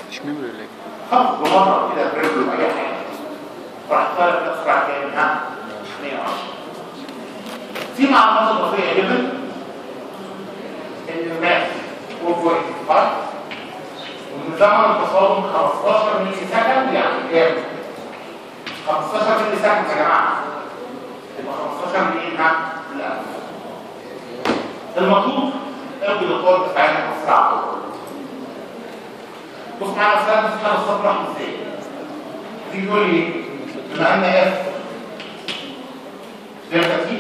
مش ميموري ولا ايه؟ خبط بمره كده برجله اي حاجه راح طالب نفسه راح كام ها 110 في معلومات اضافيه جدا ان الماس 1.5 وان زمن التصادم 15 ملي سكند يعني كام 15 ملي سكند يا جماعه يبقى 15 ملي ها لا المطلوب ابدا القوه بتاعتنا اسرع بص معايا مثلا اسمها الصف راح ازاي تيجي تقول لي بما ان اف دلتا تي